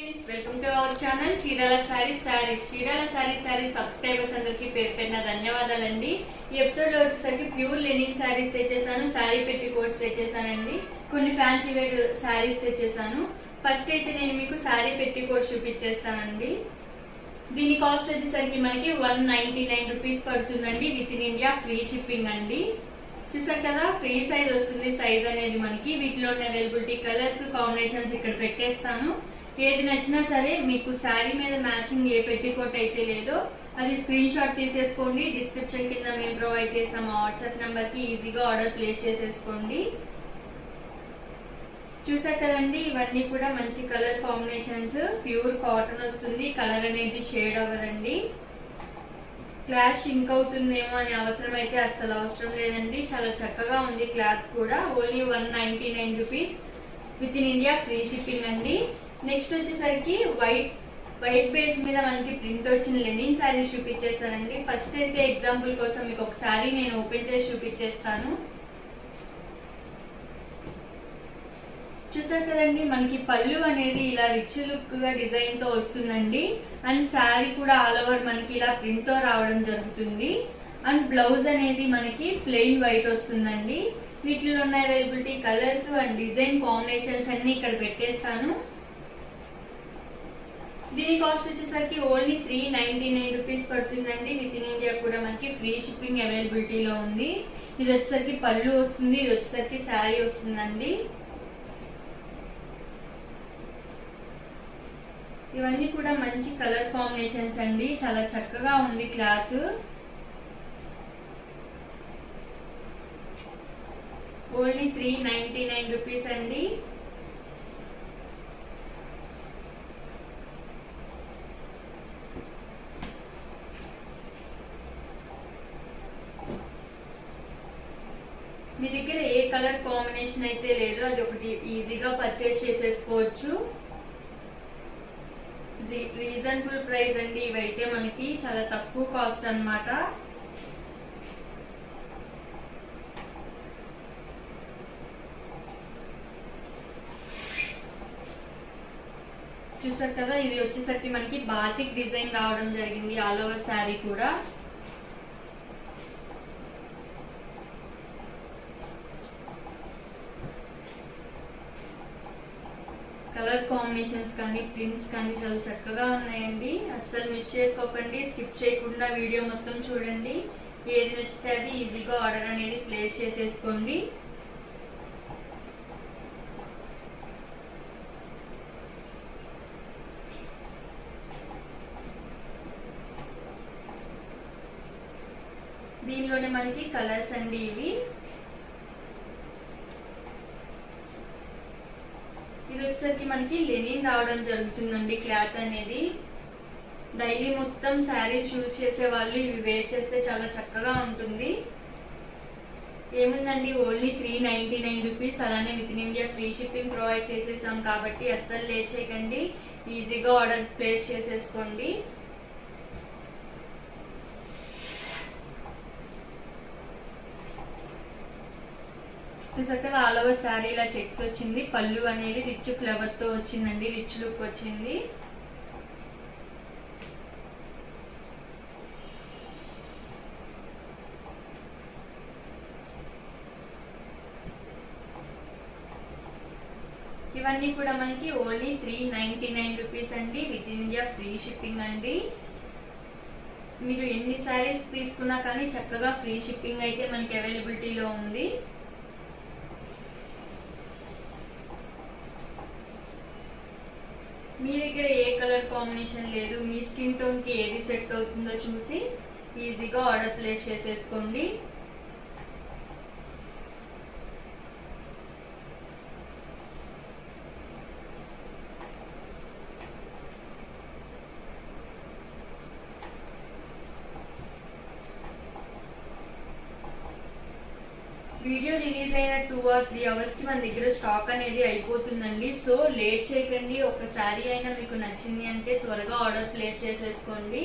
friends welcome to our channel Chirala saree sarees Chirala saree saree subscribers అందరికి పేరు పేరున ధన్యవాదాలండి ఈ ఎపిసోడ్ లో వచ్చేసరికి ప్యూర్ లెనిన్ సారీస్ తెచ్చేసాను సారీ పెట్టి కోర్స్ తెచ్చేసానండి కొన్ని ఫ్యాన్సీ వేర్ సారీస్ తెచ్చేసాను ఫస్ట్ అయితే నేను మీకు సారీ పెట్టి కోర్స్ చూపించేస్తానండి దీని కాస్ట్ వచ్చేసరికి మనకి వన్ నైన్టీ నైన్ రూపీస్ పడుతుందండి with in India free shipping అండి చూసారు కదా ఫ్రీ సైజ్ వస్తుంది సైజ్ అనేది మనకి వీటిలో ఉన్న అవైలబిలిటీ కలర్స్ కాంబినేషన్స్ ఇక్కడ పెట్టేస్తాను ఏది నచ్చినా సరే మీకు శారీ మీద మ్యాచింగ్ ఏ పెట్టికోట్ అయితే లేదో అది స్క్రీన్ షాట్ తీసేసుకోండి డిస్క్రిప్షన్ కింద మేము ప్రొవైడ్ చేసిన మా వాట్సాప్ నెంబర్ కి ఈజీగా ఆర్డర్ ప్లేస్ చేసేసుకోండి చూసారు కదండి ఇవన్నీ కూడా మంచి కలర్ కాంబినేషన్స్ ప్యూర్ కాటన్ వస్తుంది కలర్ అనేది షేడ్ అవ్వదండి క్లాత్ షింక్ అవుతుందేమో అనే అవసరం అయితే అస్సలు అవసరం లేదండి చాలా చక్కగా ఉంది క్లాత్ కూడా only one ninety nine rupees with in India free shipping అండి నెక్స్ట్ వచ్చేసరికి వైట్ వైట్ బేస్ మీద మనకి ప్రింట్ వచ్చిన లెనిన్ శారీస్ చూపించేస్తానండి ఫస్ట్ అయితే ఎగ్జాంపుల్ కోసం మీకు ఒక శారీ నేను ఓపెన్ చేసి చూపించేస్తాను చూసారు కదండి మనకి పళ్ళు అనేది ఇలా రిచ్ లుక్ గా డిజైన్ తో వస్తుందండి అండ్ శారీ కూడా ఆల్ ఓవర్ మనకి ఇలా ప్రింట్ తో రావడం జరుగుతుంది అండ్ బ్లౌజ్ అనేది మనకి ప్లెయిన్ వైట్ వస్తుందండి వీటిలో ఉన్న availability colours and design combinations అన్ని ఇక్కడ పెట్టేస్తాను దీని కాస్ట్ వచ్చేసరికి only three ninety nine rupees పడుతుందండి విత్ ఇన్ ఇండియా కూడా మనకి ఫ్రీ షిప్పింగ్ అవైలబిలిటీలో ఉంది ఇది వచ్చేసరికి పళ్ళు వస్తుంది ఇది వచ్చేసరికి శారీ వస్తుందండి ఇవన్నీ కూడా మంచి కలర్ కాంబినేషన్స్ అండి చాలా చక్కగా ఉంది cloth only three ninety nine rupees అండి మీ దగ్గర ఏ కలర్ కాంబినేషన్ అయితే లేదో అది ఒకటి ఈజీగా పర్చేస్ చేసేసుకోవచ్చు రీజనబుల్ ప్రైస్ అండి ఇవైతే మనకి చాలా తక్కువ కాస్ట్ అన్నమాట చూసారు కదా ఇది వచ్చేసరికి మనకి బాతిక్ డిజైన్ రావడం జరిగింది ఆల్ ఓవర్ శారీ కూడా కలర్ కాంబినేషన్స్ కానీ ప్రింట్స్ కానీ చాలా చక్కగా ఉన్నాయండి అస్సలు మిస్ చేసుకోకండి స్కిప్ చేయకుండా వీడియో మొత్తం చూడండి ఏది నచ్చితే అది ఈజీగా ఆర్డర్ అనేది ప్లేస్ చేసేసుకోండి దీనిలోనే మనకి కలర్స్ అండి ఇవి ఇది వచ్చేసరికి మనకి లెనిన్ రావడం జరుగుతుందండి క్లాత్ అనేది డైలీ మొత్తం శారీ చూస్ చేసే వాళ్ళు ఇవి వేర్ చేస్తే చాలా చక్కగా ఉంటుంది ఏముందండి only three ninety nine rupees అలానే with in India free shipping provide చేసేసాం కాబట్టి అస్సలు లేట్ చేయకండి ఈజీగా ఆర్డర్ ప్లేస్ చేసేసుకోండి చూసాక ఆల్ ఓవర్ శారీ ఇలా చెక్స్ వచ్చింది పళ్ళు అనేది రిచ్ ఫ్లవర్ తో వచ్చిందండి రిచ్ లుక్ వచ్చింది ఇవన్నీ కూడా మనకి only three ninety nine rupees అండి with in India free shipping అండి మీరు ఎన్ని శారీస్ తీసుకున్నా కానీ చక్కగా ఫ్రీ షిప్పింగ్ అయితే మనకి అవైలబిలిటీలో ఉంది మీ దగ్గర ఏ కలర్ కాంబినేషన్ లేదు మీ స్కిన్ టోన్ కి ఏది సెట్ అవుతుందో చూసి ఈజీగా ఆర్డర్ ప్లేస్ చేసేసుకోండి వీడియో రిలీజ్ అయిన టూ ఆర్ త్రీ అవర్స్ కి మన దగ్గర స్టాక్ అనేది అయిపోతుందండి సో లేట్ చేయకండి ఒక శారీ అయినా మీకు నచ్చింది అంటే త్వరగా ఆర్డర్ ప్లేస్ చేసేసుకోండి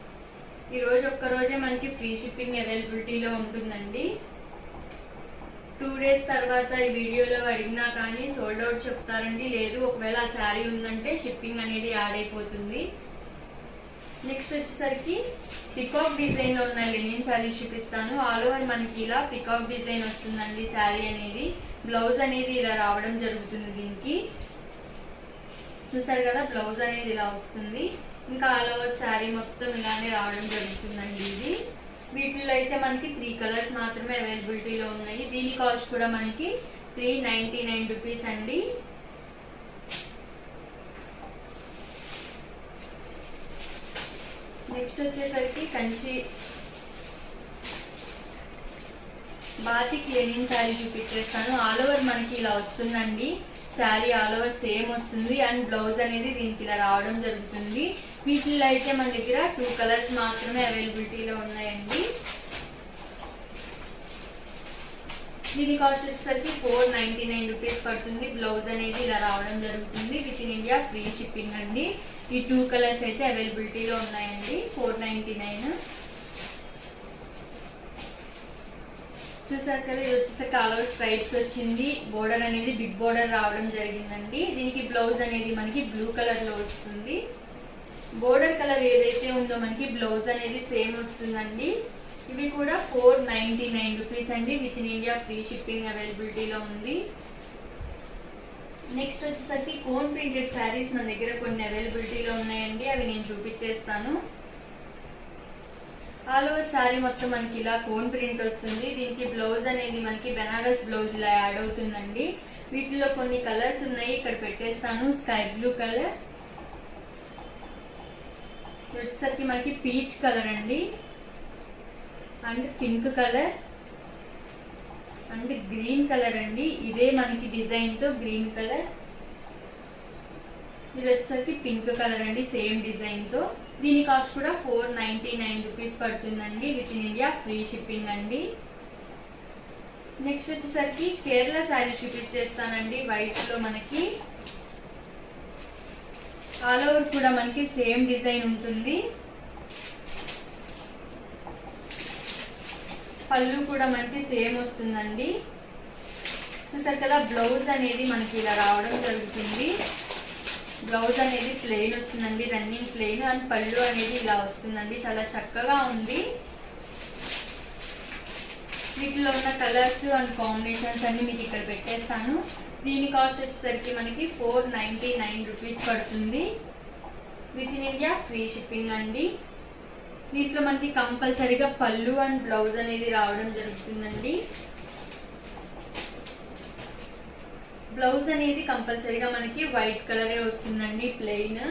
ఈ రోజు ఒక్క రోజే మనకి ఫ్రీ షిప్పింగ్ అవైలబిలిటీలో ఉంటుందండి టూ డేస్ తర్వాత ఈ వీడియోలో అడిగినా కానీ సోల్డ్ అవుట్ చెప్తారండి లేదు ఒకవేళ ఆ శారీ ఉందంటే షిప్పింగ్ అనేది యాడ్ అయిపోతుంది నెక్స్ట్ వచ్చేసరికి పికాక్ డిజైన్ లో ఉన్న లెనిన్ శారీ చూపిస్తాను ఆల్ ఓవర్ మనకి ఇలా పికాక్ డిజైన్ వస్తుందండి శారీ అనేది బ్లౌజ్ అనేది ఇలా రావడం జరుగుతుంది దీనికి చూసారు కదా బ్లౌజ్ అనేది ఇలా వస్తుంది ఇంకా ఆల్ ఓవర్ శారీ మొత్తం ఇలానే రావడం జరుగుతుందండి ఇది వీటిలో అయితే మనకి త్రీ కలర్స్ మాత్రమే అవైలబిలిటీలో ఉన్నాయి దీని కాస్ట్ కూడా మనకి త్రీ నైన్టీ నైన్ రూపీస్ అండి నెక్స్ట్ వచ్చేసరికి కంచి బాతిక్ లెనిన్ శారీ చూపించేస్తాను ఆల్ ఓవర్ మనకి ఇలా వస్తుందండి శారీ ఆల్ ఓవర్ సేమ్ వస్తుంది అండ్ బ్లౌజ్ అనేది దీనికి ఇలా రావడం జరుగుతుంది వీటిలో అయితే మన దగ్గర టూ కలర్స్ మాత్రమే అవైలబిలిటీలో ఉన్నాయండి దీని కాస్ట్ వచ్చేసరికి ఫోర్ నైన్టీ నైన్ రూపీస్ పడుతుంది బ్లౌజ్ అనేది ఇలా రావడం జరుగుతుంది with in India free shipping అండి ఈ టూ కలర్స్ అయితే అవైలబిలిటీలో ఉన్నాయండి ఫోర్ నైన్టీ నైన్ చూసారు కదా ఇది వచ్చేసరికి ఆల్ ఓవర్ స్ట్రైప్స్ వచ్చింది బోర్డర్ అనేది బిగ్ బోర్డర్ రావడం జరిగిందండి దీనికి బ్లౌజ్ అనేది మనకి బ్లూ కలర్ లో వస్తుంది బోర్డర్ కలర్ ఏదైతే ఉందో మనకి బ్లౌజ్ అనేది సేమ్ వస్తుందండి ఇవి కూడా ఫోర్ నైన్టీ నైన్ రూపీస్ అండి with in India free shipping అవైలబిలిటీలో ఉంది నెక్స్ట్ వచ్చేసరికి కోన్ ప్రింటెడ్ శారీస్ మన దగ్గర కొన్ని అవైలబిలిటీలో ఉన్నాయండి అవి నేను చూపించేస్తాను ఆల్ ఓవర్ శారీ మొత్తం మనకి ఇలా కోన్ ప్రింట్ వస్తుంది దీనికి బ్లౌజ్ అనేది మనకి బెనారస్ బ్లౌజ్ ఇలా యాడ్ అవుతుందండి వీటిలో కొన్ని కలర్స్ ఉన్నాయి ఇక్కడ పెట్టేస్తాను స్కై బ్లూ కలర్ వచ్చేసరికి మనకి పీచ్ కలర్ అండి and pink colour and green colour అండి ఇదే మనకి డిజైన్ తో గ్రీన్ కలర్ ఇది వచ్చేసరికి పింక్ కలర్ అండి సేమ్ డిజైన్ తో దీని కాస్ట్ కూడా ఫోర్ నైన్టీ నైన్ రూపీస్ పడుతుందండి with in India free shipping అండి నెక్స్ట్ వచ్చేసరికి కేరళ శారీ చూపించేస్తానండి వైట్ లో మనకి ఆల్ ఓవర్ కూడా మనకి సేమ్ డిజైన్ ఉంటుంది పళ్ళు కూడా మనకి సేమ్ వస్తుందండి చూసారు కదా బ్లౌజ్ అనేది మనకి ఇలా రావడం జరుగుతుంది బ్లౌజ్ అనేది ప్లెయిన్ వస్తుందండి రన్నింగ్ ప్లెయిన్ అండ్ పళ్ళు అనేది ఇలా వస్తుందండి చాలా చక్కగా ఉంది వీటిలో ఉన్న కలర్స్ అండ్ కాంబినేషన్స్ అన్ని మీకు ఇక్కడ పెట్టేస్తాను దీని కాస్ట్ వచ్చేసరికి మనకి ఫోర్ నైన్టీ నైన్ రూపీస్ పడుతుంది with in India free shipping అండి దీంట్లో మనకి కంపల్సరీగా పళ్ళు అండ్ బ్లౌజ్ అనేది రావడం జరుగుతుందండి బ్లౌజ్ అనేది కంపల్సరీగా మనకి వైట్ కలరే వస్తుందండి ప్లెయిన్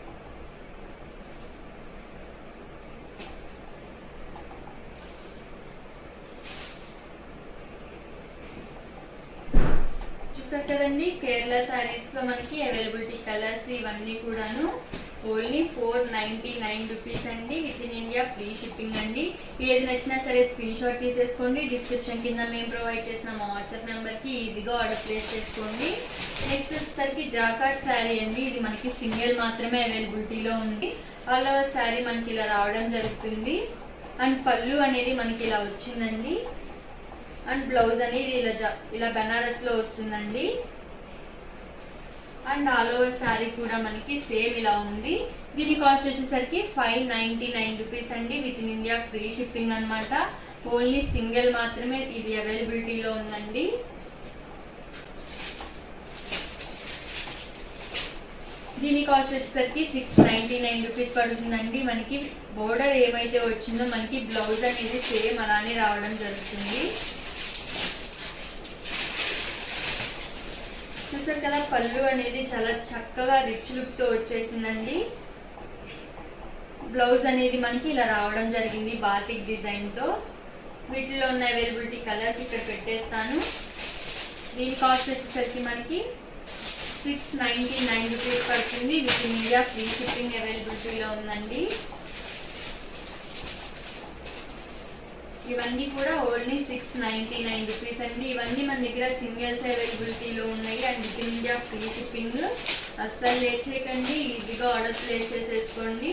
చూసారు కదండి కేరళ శారీస్ లో మనకి అవైలబిలిటీ కలర్స్ ఇవన్నీ కూడాను only four ninety nine rupees అండి with in India free shipping అండి ఏది నచ్చినా సరే స్క్రీన్ షాట్ తీసేసుకోండి డిస్క్రిప్షన్ కింద మేము ప్రొవైడ్ చేసిన మా వాట్సాప్ నెంబర్ కి ఈజీగా ఆర్డర్ ప్లేస్ చేసుకోండి నెక్స్ట్ వచ్చేసరికి జాకాట్ శారీ అండి ఇది మనకి సింగిల్ మాత్రమే అవైలబిలిటీలో ఉంది ఆల్ ఓవర్ శారీ మనకి ఇలా రావడం జరుగుతుంది అండ్ పళ్ళు అనేది మనకి ఇలా వచ్చిందండి అండ్ బ్లౌజ్ అనేది ఇలా జ- ఇలా బెనారస్ లో వస్తుందండి అండ్ ఆల్ ఓవర్ శారీ కూడా మనకి సేమ్ ఇలా ఉంది దీని కాస్ట్ వచ్చేసరికి ఫైవ్ నైన్టీ నైన్ రూపీస్ అండి with in India free shipping అన్నమాట ఓన్లీ సింగిల్ మాత్రమే ఇది అవైలబిలిటీలో ఉందండి దీని కాస్ట్ వచ్చేసరికి సిక్స్ నైన్టీ నైన్ రూపీస్ పడుతుందండి మనకి బోర్డర్ ఏమైతే వచ్చిందో మనకి బ్లౌజ్ అనేది సేమ్ అలానే రావడం జరుగుతుంది చూసారు కదా పళ్ళు అనేది చాలా చక్కగా రిచ్ లుక్ తో వచ్చేసిందండి బ్లౌజ్ అనేది మనకి ఇలా రావడం జరిగింది బాతిక్ డిజైన్ తో వీటిలో ఉన్న అవైలబిలిటీ కలర్స్ ఇక్కడ పెట్టేస్తాను దీని కాస్ట్ వచ్చేసరికి మనకి సిక్స్ నైన్టీ నైన్ రూపీస్ పడుతుంది with in India free shipping అవైలబిలిటీలో ఉందండి ఇవన్నీ కూడా only six ninety nine rupees అండి ఇవన్నీ మన దగ్గర సింగిల్స్ అవైలబిలిటీలో ఉన్నాయి and with in India free shipping అస్సలు లేట్ చేయకండి ఈజీగా ఆర్డర్ ప్లేస్ చేసేసుకోండి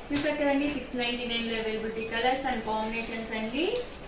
చూసారు కదండి సిక్స్ నైన్టీ నైన్ లో అవైలబిలిటీ కలర్స్ అండ్ కాంబినేషన్స్ అండి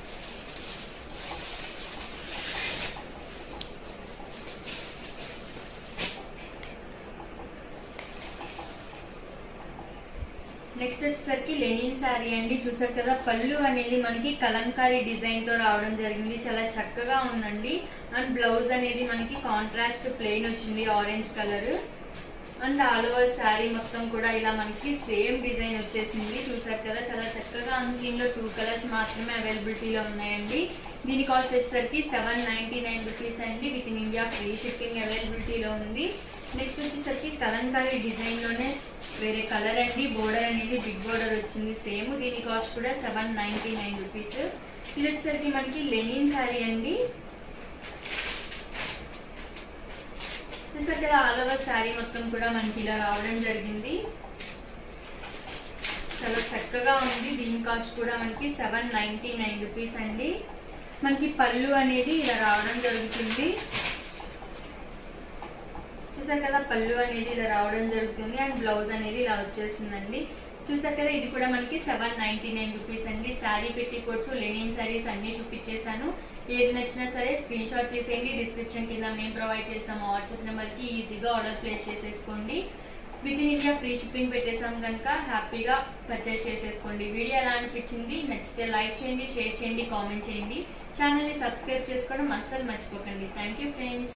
నెక్స్ట్ వచ్చేసరికి లెనిన్ శారీ అండి చూసారు కదా పళ్ళు అనేది మనకి కలంకారీ డిజైన్ తో రావడం జరిగింది చాలా చక్కగా ఉందండి అండ్ బ్లౌజ్ అనేది మనకి కాంట్రాస్ట్ ప్లెయిన్ వచ్చింది orange colour and all over saree మొత్తం కూడా ఇలా మనకి సేమ్ డిజైన్ వచ్చేసింది చూసారు కదా చాలా చక్కగా ఉంది దీనిలో టూ కలర్స్ మాత్రమే అవైలబిలిటీలో ఉన్నాయండి దీని కాస్ట్ వచ్చేసరికి సెవెన్ నైన్టీ నైన్ రూపీస్ అండి with in India free shipping అవైలబిలిటీలో ఉంది నెక్స్ట్ వచ్చేసరికి కలంకారీ డిజైన్ లోనే వేరే కలర్ అండి బోర్డర్ అనేది బిగ్ బోర్డర్ వచ్చింది సేమ్ దీని కాస్ట్ కూడా సెవెన్ నైన్టీ నైన్ రూపీస్ ఇది వచ్చేసరికి మనకి లెనిన్ శారీ అండి చూసారు కదా ఆల్ ఓవర్ శారీ మొత్తం కూడా మనకి ఇలా రావడం జరిగింది చాలా చక్కగా ఉంది దీని కాస్ట్ కూడా మనకి సెవెన్ నైన్టీ నైన్ రూపీస్ అండి మనకి పళ్ళు అనేది ఇలా రావడం జరుగుతుంది చూసారు కదా పళ్ళు అనేది ఇలా రావడం జరుగుతుంది అండ్ బ్లౌజ్ అనేది ఇలా వచ్చేస్తుందండి చూసారు కదా ఇది కూడా మనకి సెవెన్ నైన్టీ నైన్ రూపీస్ అండి శారీ పెట్టి కోట్స్ లెనిన్ శారీస్ అన్ని చూపించేశాను ఏది నచ్చినా సరే స్క్రీన్ షాట్ తీసేయండి డిస్క్రిప్షన్ కింద మేము ప్రొవైడ్ చేస్తాము వాట్సాప్ నెంబర్ కి ఈజీగా ఆర్డర్ ప్లేస్ చేసేసుకోండి with in India free shipping పెట్టేసాం కనుక హ్యాపీగా పర్చేస్ చేసేసుకోండి వీడియో ఎలా అనిపించింది నచ్చితే లైక్ చేయండి షేర్ చేయండి కామెంట్ చేయండి ఛానల్ని సబ్స్క్రైబ్ చేసుకోవడం అస్సలు మర్చిపోకండి థ్యాంక్ యూ ఫ్రెండ్స్